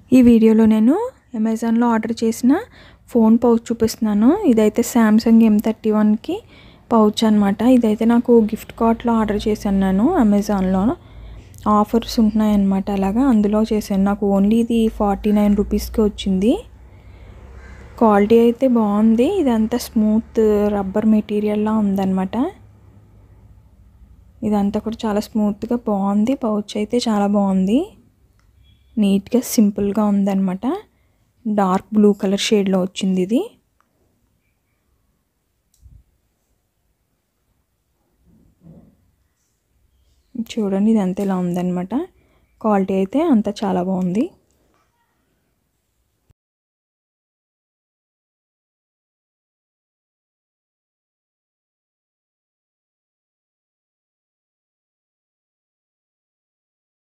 ఈ వీడియోలో నేను అమెజాన్లో ఆర్డర్ చేసిన ఫోన్ పౌచ్ చూపిస్తున్నాను ఇదైతే శాంసంగ్ ఎం థర్టీ వన్కి పౌచ్ అనమాట ఇదైతే నాకు గిఫ్ట్ కార్ట్లో ఆర్డర్ చేశాను నేను అమెజాన్లో ఆఫర్స్ ఉంటున్నాయన్నమాట అలాగా అందులో చేశాను నాకు ఓన్లీ ఇది ఫార్టీ నైన్ రూపీస్కి వచ్చింది క్వాలిటీ అయితే బాగుంది ఇదంతా స్మూత్ రబ్బర్ మెటీరియల్లా ఉందన్నమాట ఇదంతా కూడా చాలా స్మూత్గా బాగుంది పౌచ్ అయితే చాలా బాగుంది నీట్గా సింపుల్గా ఉందన్నమాట డార్క్ బ్లూ కలర్ షేడ్లో వచ్చింది ఇది చూడండి ఇదంతా ఇలా ఉందన్నమాట క్వాలిటీ అయితే అంతా చాలా బాగుంది